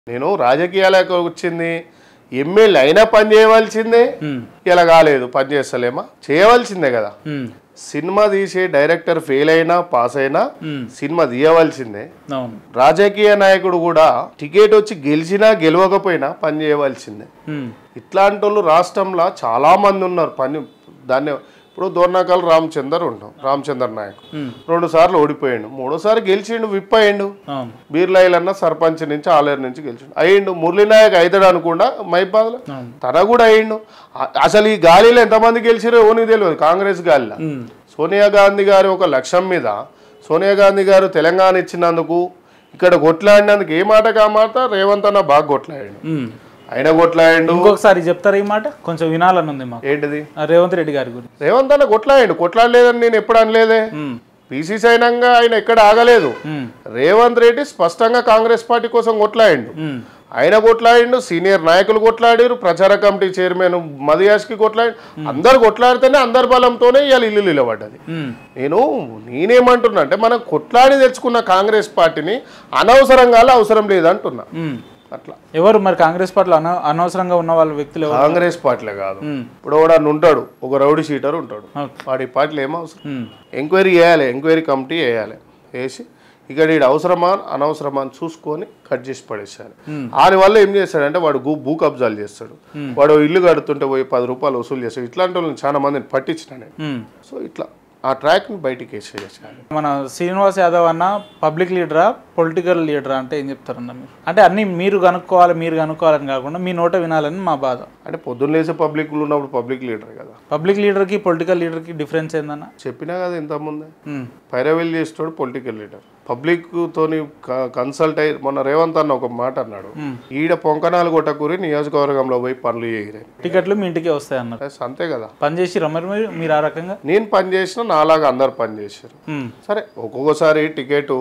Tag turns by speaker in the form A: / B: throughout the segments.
A: నేను రాజకీయాలకు వచ్చింది ఎమ్మెల్యే అయినా పని చేయవలసిందే
B: ఉమ్,
A: ఇలా కాలేదు పని చేస్తలేమా చేయవలసిందే కదా
B: ఉమ్,
A: సినిమా తీసే డైరెక్టర్ ఫెయిల్ అయినా పాస్ అయినా
B: ఉమ్,
A: సినిమా తీయవలసిందే
B: అవును
A: రాజకీయ నాయకుడు కూడా టికెట్ వచ్చి గెలిచినా గెలవకపోయినా పని చేయవలసిందే
B: ఉమ్,
A: ఇట్లాంటి వాళ్ళు రాష్ట్రంలో చాలా మంది ఉన్నారు పని దాన్ని ఇప్పుడు దోర్నాకాల రామచందర్ ఉంటాం రామచందర్ నాయక్
B: ఉమ్,
A: రెండు సార్లు ఓడిపోయాడు మూడోసారి గెలిచిండు విప్ అయ్యిండు
B: అవును
A: బీర్లాయిలన్న సర్పంచ్ నుంచి ఆలేరు నుంచి గెలిచిండు అయ్యిండు మురళీనాయక్ అవుతాడు అనుకుండా మైబాద్లో
B: అవును
A: తన కూడా అయ్యిండు అ- అసలు ఈ గాలిలో ఎంతమంది గెలిచిరో ఓనికి తెలియదు కాంగ్రెస్ గాలిలో
B: ఉమ్,
A: సోనియా గాంధీ గారి ఒక లక్ష్యం మీద సోనియా గాంధీ గారు తెలంగాణ ఇచ్చినందుకు ఇక్కడ కొట్లాడినందుకు ఏ మాట కా మాట రేవంత్ అన్న బాగా కొట్లాడాడు
B: ఉమ్.
A: ఆయన కొట్లాడిండు
B: ఇంకొకసారి చెప్తారా ఈ మాట కొంచెం వినాలని ఉంది మాకు
A: ఏంటిది
B: ఆ రేవంత్ రెడ్డి గారి గురించి
A: రేవంత్ అన్న కొట్లాడిండు కొట్లాడలేదని నేను ఎప్పుడు అనలేదే
B: ఉమ్,
A: పీసీసీ అయినాక ఆయన ఎక్కడ ఆగలేదు
B: ఉమ్,
A: రేవంత్ రెడ్డి స్పష్టంగా కాంగ్రెస్ పార్టీ కోసం కొట్లాడిండు
B: ఉమ్,
A: ఆయన కొట్లాడిండు సీనియర్ నాయకులు కొట్లాడారు ప్రచార కమిటీ చైర్మన్ మదియాస్కి కొట్లాడి అందరు కొట్లాడితేనే అందరి బలంతోనే ఇవాళ ఇల్లు నిలబడ్డది
B: ఉమ్,
A: నేను నేనేమంటున్నా అంటే మనం కొట్లాడి తెచ్చుకున్న కాంగ్రెస్ పార్టీని అనవసరంగా అవసరం లేదంటున్నా
B: ఉమ్.
A: అట్లా
B: ఎవరు మరి కాంగ్రెస్ పార్టీలో అన అనవసరంగా ఉన్న వాళ్ళ వ్యక్తులు ఎవరు
A: కాంగ్రెస్ పార్టీలే కాదు
B: ఉమ్,
A: ఇప్పుడు వాడు ఉంటాడు ఒక రౌడీ షీటర్ ఉంటాడు
B: ఓకే
A: వాడి పార్టీలు ఏమో అవసరం
B: ఉమ్,
A: ఎంక్వైరీ చేయాలి ఎంక్వైరీ కమిటీ వేయాలి వేసి ఇక్కడ ఈడు అవసరమా అనవసరమా అని చూసుకొని కట్ చేసి పడేసారు
B: Hmm.
A: వల్ల ఏం చేస్తాడంటే వాడు భూ భూ కబ్జాలు చేస్తాడు వాడు ఇల్లు కడుతుంటే పోయి పది రూపాయలు వసూలు చేస్తాడు ఇట్లాంటి వాళ్ళని చాలా మందిని పట్టించిన నేను
B: ఉమ్.
A: సో ఇట్లా ఆ ట్రాక్ని బయటికి వేసేసాను
B: మన శ్రీనివాస్ యాదవ్ అన్న పబ్లిక్ లీడరా పొలిటికల్ లీడరా అంటే ఏం చెప్తారన్న మీరు అంటే అన్ని మీరు కనుక్కోవాలి మీరు కనుక్కోవాలని కాకుండా మీ నోట వినాలని మా బాధ
A: అంటే పొద్దున్న లేసే పబ్లిక్లు ఉన్నప్పుడు పబ్లిక్ లీడర్ కదా
B: పబ్లిక్ లీడర్కి పొలిటికల్ లీడర్కి డిఫరెన్స్ ఏందన్న
A: చెప్పినా కదా ఇంతకుముందే
B: ఉమ్,
A: పైరవెల్ చేసేటోడు పొలిటికల్ లీడర్ పబ్లిక్ తోని కన్సల్ట్ అయ్యి మొన్న రేవంత్ అన్న ఒక మాట అన్నాడు
B: ఉమ్.
A: ఈడ పొంకనాలు కొట్టకూరి నియోజకవర్గంలో పోయి పనులు చేయగిరే
B: టికెట్లు మీ ఇంటికే వస్తాయి అన్నారు
A: అంతే కదా
B: పని చేసిరా మరి మీరు మీరు ఆ రకంగా
A: నేను పని చేసిన నాలాగా అందరు పని చేశారు
B: ఉమ్,
A: సరే ఒక్కొక్కసారి టికెట్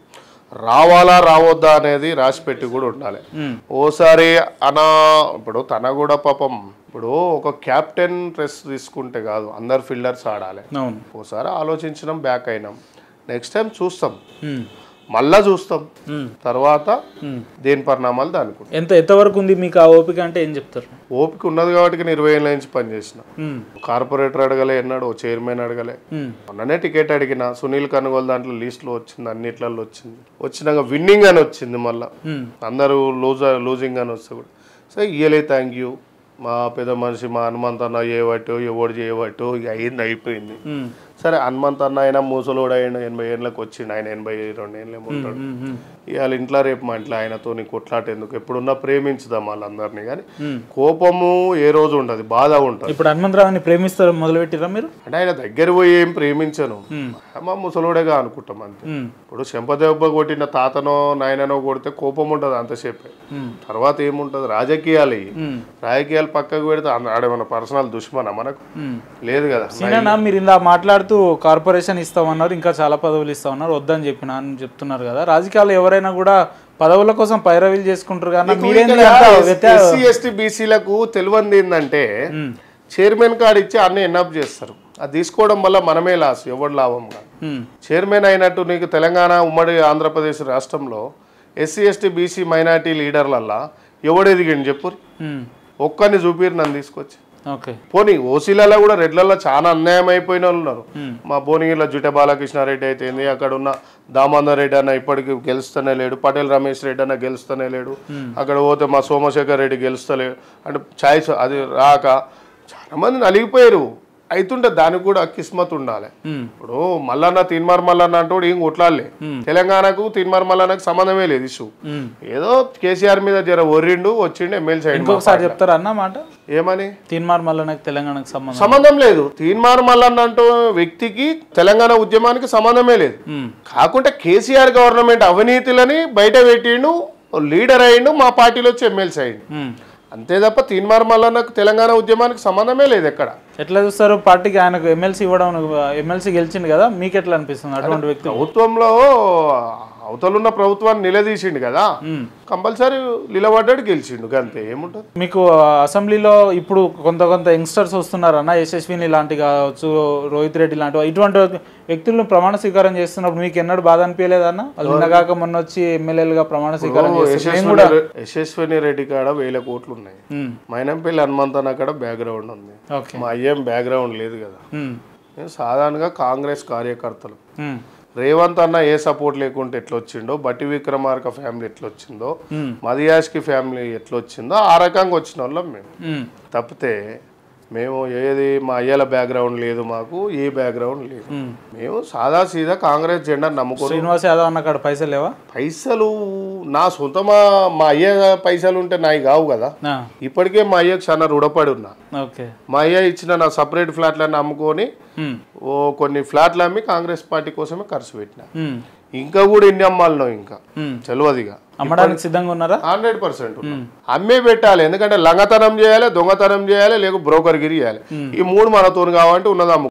A: రావాలా రావద్దా అనేది రాసి పెట్టి కూడా ఉండాలి
B: ఉమ్,
A: ఓసారి అనా ఇప్పుడు తన కూడా పాపం ఇప్పుడు ఒక క్యాప్టెన్ డ్రెస్ తీసుకుంటే కాదు అందరు ఫీల్డర్స్ ఆడాలి
B: అవును
A: ఓసారి ఆలోచించినాం బ్యాక్ అయినాం నెక్స్ట్ టైం చూస్తాం
B: ఉమ్,
A: మళ్ళా చూస్తాం
B: ఉమ్,
A: తర్వాత
B: ఉమ్.
A: దేని పరిణామాలు దానికి
B: ఎంత ఎంతవరకు ఉంది మీకు ఆ ఓపిక అంటే ఏం చెప్తారు
A: ఓపిక ఉన్నది కాబట్టి నేను ఇరవై ఏళ్ళ నుంచి పనిచేసిన
B: ఉమ్,
A: కార్పొరేటర్ అడగలే అన్నాడు చైర్మన్ అడగలే
B: ఉమ్,
A: మొన్ననే టికెట్ అడిగిన సునీల్ కనుగోలు దాంట్లో లిస్ట్లో వచ్చింది అన్నిట్లలో వచ్చింది వచ్చినాక విన్నింగ్ అని వచ్చింది మళ్ళీ
B: ఉమ్,
A: అందరూ లూజ్ లూజింగ్ అని వస్తే కూడా సో ఇయ్యలే థ్యాంక్ యూ మా పెద్ద మనిషి మా హనుమంత్ అన్న చేయబట్టు ఎవడు చేయబట్టు ఇక అయింది అయిపోయింది
B: ఉమ్,
A: సరే హనుమంత్ అన్న ఆయన మూసలోడు ఆయన ఎనభై ఏళ్ళకి వచ్చిండు ఆయన ఎనభై రెండు ఏళ్ళు ఏమో ఉంటాడు
B: ఉమ్, ఉమ్,
A: ఇవాళ ఇంట్లో రేపు మా ఇంట్లో ఆయనతో కొట్లాట ఎందుకు ఎప్పుడున్నా ప్రేమించుదాం వాళ్ళందరినీ కానీ
B: ఉమ్.
A: కోపము ఏ రోజు ఉంటుంది బాధ ఉంటుంది
B: ఇప్పుడు హనుమంతరావుని ప్రేమిస్తారు మొదలుపెట్టిరా మీరు
A: అంటే ఆయన దగ్గర పోయి ఏం ప్రేమించను
B: ఉమ్,
A: మా ముసలోడేగా అనుకుంటాం అంతే
B: ఉమ్,
A: ఇప్పుడు చెంపదెబ్బ కొట్టిన తాతనో నాయననో కొడితే కోపం ఉంటుంది అంతసేపే
B: ఉమ్,
A: తర్వాత ఏముంటుంది రాజకీయాలు ఇవి.
B: ఉమ్,
A: రాజకీయాలు పక్కకు పెడితే అన్న- ఆడేమన్నా పర్సనల్ దుష్మనా మనకు
B: ఉమ్.
A: లేదు కదా
B: సీనన్న మీరు ఇందా మాట్లాడుతూ కార్పొరేషన్ ఇస్తామన్నారు ఇంకా చాలా పదవులు ఇస్తామన్నారు వద్దని చెప్పిన అని చెప్తున్నారు కదా రాజకీయాల్లో ఎవరైనా కూడా పదవుల కోసం పైరవీలు చేసుకుంటారు కానీ మీరేంది అంత వ్యత్యా-
A: ఎస్సీ ఎస్టీ బీసీలకు తెలియంది ఏంటంటే
B: ఉమ్,
A: చైర్మన్ కార్డు ఇచ్చి అన్ని ఎన్అప్ చేస్తారు అది తీసుకోవడం వల్ల మనమే లాస్ ఎవడు లాభం కాదు
B: ఉమ్,
A: చైర్మన్ అయినట్టు నీకు తెలంగాణ ఉమ్మడి ఆంధ్రప్రదేశ్ రాష్ట్రంలో ఎస్సీ ఎస్టీ బీసీ మైనార్టీ లీడర్లల్లా ఎవడు ఎదిగిండు చెప్పు
B: ఉమ్,
A: ఒక్కరిని చూపిరు నన్ను తీసుకొచ్చి
B: ఓకే
A: పోనీ ఓసీలలో కూడా రెడ్లలో చాలా అన్యాయం అయిపోయిన వాళ్ళు ఉన్నారు
B: ఉమ్,
A: మా భువనగిరిలో జుట బాలకృష్ణారెడ్డి అయితే ఏంది అక్కడ ఉన్న దామోదర్ రెడ్డి అన్న ఇప్పటికి గెలుస్తూనే లేడు పటేల్ రమేష్ రెడ్డి అన్న గెలుస్తూనే లేడు అక్కడ పోతే మా సోమశేఖర్ రెడ్డి గెలుస్తలేడు అంటే ఛాయిస్ అది రాక చాలా మంది నలిగిపోయారు అయితుంటే దానికి కూడా కిస్మత్ ఉండాలి
B: ఉమ్,
A: ఇప్పుడు మల్లన్న తీన్మార్ మల్లన్న అంటూ ఏం కొట్లాడలే తెలంగాణకు తీన్మార్ మల్లన్నకు సంబంధమే లేదు ఇష్యూ
B: ఉమ్.
A: ఏదో కేసీఆర్ మీద జర ఒర్రిండు వచ్చిండు ఎమ్మెల్సీ అయిండు
B: ఇంకొకసారి చెప్తారా అన్న మాట
A: ఏమని
B: తీన్మార్ మళ్ళీ నాకు తెలంగాణకు సంబంధం
A: సంబంధం లేదు తీన్మార్ మల్లన్న అంటూ వ్యక్తికి తెలంగాణ ఉద్యమానికి సంబంధమే లేదు
B: ఉమ్,
A: కాకుంటే కేసీఆర్ గవర్నమెంట్ అవినీతులని బయట పెట్టిండు లీడర్ అయిండు మా పార్టీలో వచ్చి ఎమ్మెల్సీ అయిండు
B: ఉమ్.
A: అంతే తప్ప తీన్మార్ మల్లన్నకు తెలంగాణ ఉద్యమానికి సంబంధమే లేదు ఎక్కడ
B: ఎట్లా చూస్తారు పార్టీకి ఆయనకు ఎమ్మెల్సీ ఇవ్వడం ఎమ్మెల్సీ గెలిచింది కదా మీకు ఎట్లా అనిపిస్తుంది అటువంటి వ్యక్తి
A: ప్రభుత్వంలో అవతలున్న ప్రభుత్వాన్ని నిలదీసిండు కదా
B: ఉమ్.
A: కంపల్సరీ నిలబడ్డాడు గెలిచిండు అంతే ఏముంటుంది
B: మీకు ఆ, అసెంబ్లీలో ఇప్పుడు కొంత కొంత యంగ్స్టర్స్ వస్తున్నారు అన్న యశస్విని లాంటి కావచ్చు రోహిత్ రెడ్డి లాంటి వా- ఇటువంటి వ్యక్తులను ప్రమాణ స్వీకారం చేస్తున్నప్పుడు మీకు ఎన్నడూ బాధ అనిపించలేదన్న వాళ్ళు నిన్నగాక మొన్న వచ్చి ఎమ్మెల్యేలుగా ప్రమాణ స్వీకారం చేస్తారు మేము కూడా
A: యశస్విని యశస్విని రెడ్డి కాడ వేల కోట్లు ఉన్నాయి
B: ఉమ్,
A: మైనంపల్లి హనుమంతన కాడ బ్యాక్గ్రౌండ్ ఉంది
B: ఓకే
A: మా అయ్యేం బ్యాక్గ్రౌండ్ లేదు కదా
B: ఉమ్,
A: మేము సాధారణంగా కాంగ్రెస్ కార్యకర్తలు
B: ఉమ్,
A: రేవంత్ అన్న ఏ సపోర్ట్ లేకుంటే ఎట్లా వచ్చిండో బట్టి విక్రమార్క ఫ్యామిలీ ఎట్లా వచ్చిందో
B: ఉమ్,
A: మదియాష్కి ఫ్యామిలీ ఎట్లా వచ్చిందో ఆ రకంగా వచ్చిన వాళ్ళం మేము
B: ఉమ్,
A: తప్పితే మేము ఏది మా అయ్యల బ్యాక్గ్రౌండ్ లేదు మాకు ఏ బ్యాక్గ్రౌండ్ లేదు
B: ఉమ్.
A: మేము సాదా సీదా కాంగ్రెస్ జెండా నమ్ముకొని
B: శ్రీనివాస్ యాదవ్ అన్న కాడ పైసలు లేవా
A: పైసలు నా సొంతమా మా అయ్య పైసలు ఉంటే నాయి కావు కదా
B: ఆ,
A: ఇప్పటికే మా అయ్యకు చాలా రుణపడి ఉన్నా
B: ఓకే
A: మా అయ్య ఇచ్చిన నా సపరేట్ ఫ్లాట్లను అమ్ముకొని
B: ఉమ్,
A: ఓ కొన్ని ఫ్లాట్లు అమ్మి కాంగ్రెస్ పార్టీ కోసమే ఖర్చు పెట్టిన
B: ఉమ్,
A: ఇంకా కూడా ఎన్ని అమ్మాలనో ఇంకా
B: ఉమ్.
A: తెలియదుగా
B: అమ్మడానికి సిద్ధంగా ఉన్నారా
A: హండ్రెడ్ పర్సెంట్ అమ్మే పెట్టాలి ఎందుకంటే లంగతనం చేయాలి దొంగతనం చేయాలి లేక బ్రోకర్ గిరి చేయాలి ఈ మూడు మనతో కావాలంటే ఉన్నది అమ్ముకోవాలి.